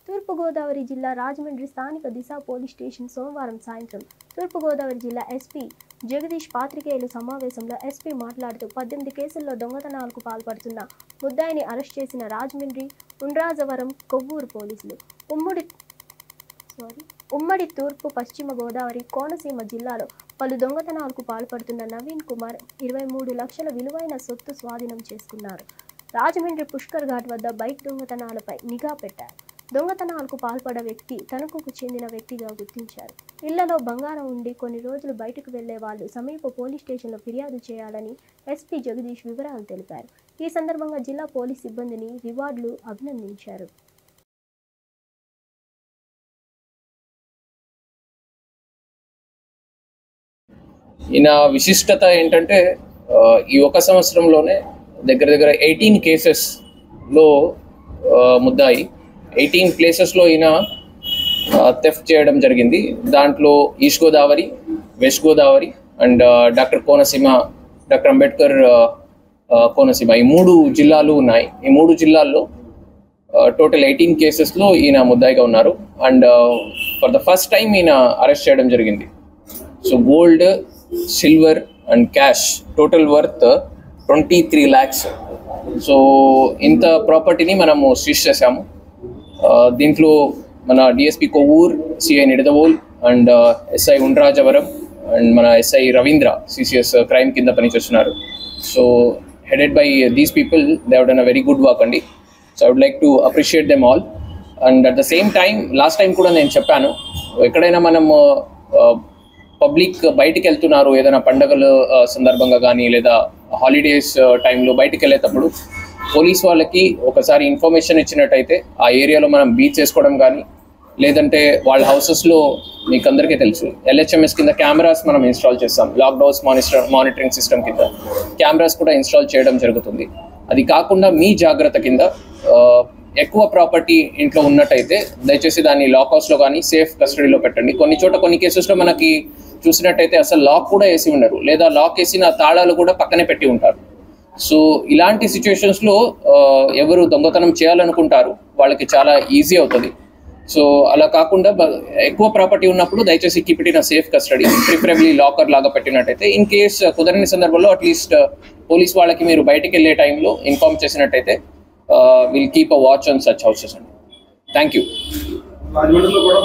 తూర్పుగోదావరి జిల్లా రాజమండ్రి స్థానిక దిశ police station సోమవారం సాయంత్రం తూర్పుగోదావరి జిల్లా ఎస్పీ జగదీష్ పాత్రికేయులు సమావేశంలో ఎస్పీ మాట్లాడుతూ పద్దెనిమిది కేసుల్లో దొంగతనాలకు పాల్పడుతున్న ముద్దాయిని అరెస్ట్ చేసిన రాజమండ్రి ఉండ్రాజవరం కొవ్వూరు పోలీసులు ఉమ్మడి సారీ ఉమ్మడి తూర్పు పశ్చిమ గోదావరి కోనసీమ జిల్లాలో పలు దొంగతనాలకు పాల్పడుతున్న నవీన్ కుమార్ ఇరవై మూడు లక్షల విలువైన సొత్తు స్వాధీనం చేసుకున్నారు రాజమండ్రి పుష్కర్ ఘాట్ వద్ద బైక్ దొంగతనాలపై నిఘా పెట్టారు దొంగతనాలకు పాల్పడ వ్యక్తి తణుకుకు చెందిన వ్యక్తిగా గుర్తించారు ఇళ్లలో బంగారం ఉండి కొన్ని రోజులు బయటకు వెళ్లే వాళ్ళు సమీప పోలీస్ స్టేషన్లో ఫిర్యాదు చేయాలని ఎస్పీ జగదీష్ వివరాలు తెలిపారు ఈ సందర్భంగా జిల్లా పోలీస్ సిబ్బందిని రివార్డులు అభినందించారు ఈయన విశిష్టత ఏంటంటే ఆ, ఈ ఒక సంవత్సరంలోనే దగ్గర దగ్గర ఎయిటీన్ కేసెస్లో ముద్దాయి ఎయిటీన్ ప్లేసెస్లో ఈయన థెఫ్ట్ చేయడం జరిగింది దాంట్లో east Godavari west Godavari and doctor Konaseema doctor Ambedkar ఆ, ఆ, కోనసీమ ఈ మూడు జిల్లాలు ఉన్నాయి ఈ మూడు జిల్లాల్లో టోటల్ ఎయిటీన్ కేసెస్లో ఈయన ముద్దాయిగా ఉన్నారు and for the first time ఈయన అరెస్ట్ చేయడం జరిగింది so gold silver and cash total worth twenty three lakhs so ఇంత ప్రాపర్టీని మనము సీజ్ చేసాము ఆ, దీంట్లో మన DSP Kovvur CI Nidadavole and SI Undrajavaram and మన ఎస్ఐ రవీంద్ర సిసిఎస్ క్రైమ్ కింద పనిచేస్తున్నారు so headed by these people they have done a very good work అండి so I would like to appreciate them all and at the same time last time కూడా నేను చెప్పాను ఎక్కడైనా మనము public బయటికి వెళ్తున్నారు ఏదైనా పండగల ఆ, సందర్భంగా కానీ లేదా హాలిడేస్ టైంలో బయటికి వెళ్ళేటప్పుడు పోలీస్ వాళ్ళకి ఒకసారి ఇన్ఫర్మేషన్ ఇచ్చినట్టయితే ఆ ఏరియాలో మనం బీచ్ చేసుకోవడం కానీ లేదంటే వాళ్ళ హౌసెస్లో మీకు అందరికీ తెలుసు ఎల్హెచ్ఎంఎస్ కింద కెమెరాస్ మనం ఇన్స్టాల్ చేస్తాం లాక్డౌన్స్ మానిటర్ మానిటరింగ్ సిస్టమ్ కింద కెమెరాస్ కూడా ఇన్స్టాల్ చేయడం జరుగుతుంది అది కాకుండా మీ జాగ్రత్త కింద ఆ, ఎక్కువ ప్రాపర్టీ ఇంట్లో ఉన్నట్టయితే దయచేసి దాన్ని లాక్ హౌస్లో కానీ సేఫ్ కస్టడీలో పెట్టండి కొన్ని చోట కొన్ని కేసెస్లో మనకి చూసినట్టయితే అసలు లాక్ కూడా వేసి ఉండరు లేదా లాక్ వేసిన తాళాలు కూడా పక్కనే పెట్టి ఉంటారు సో ఇలాంటి సిచ్యువేషన్స్లో ఎవరు దొంగతనం చేయాలనుకుంటారు వాళ్ళకి చాలా ఈజీ అవుతుంది సో అలా కాకుండా బ- ఎక్కువ ప్రాపర్టీ ఉన్నప్పుడు దయచేసి keep it in safe custody preferably locker లాగా పెట్టినట్టయితే ఇన్ కేస్ కుదరని సందర్భంలో అట్లీస్ట్ పోలీస్ వాళ్ళకి మీరు బయటికి వెళ్ళే టైంలో ఇన్ఫార్మ్ చేసినట్టయితే will keep a watch on such houses అండి థ్యాంక్ యూ రాజమండ్రిలో కూడా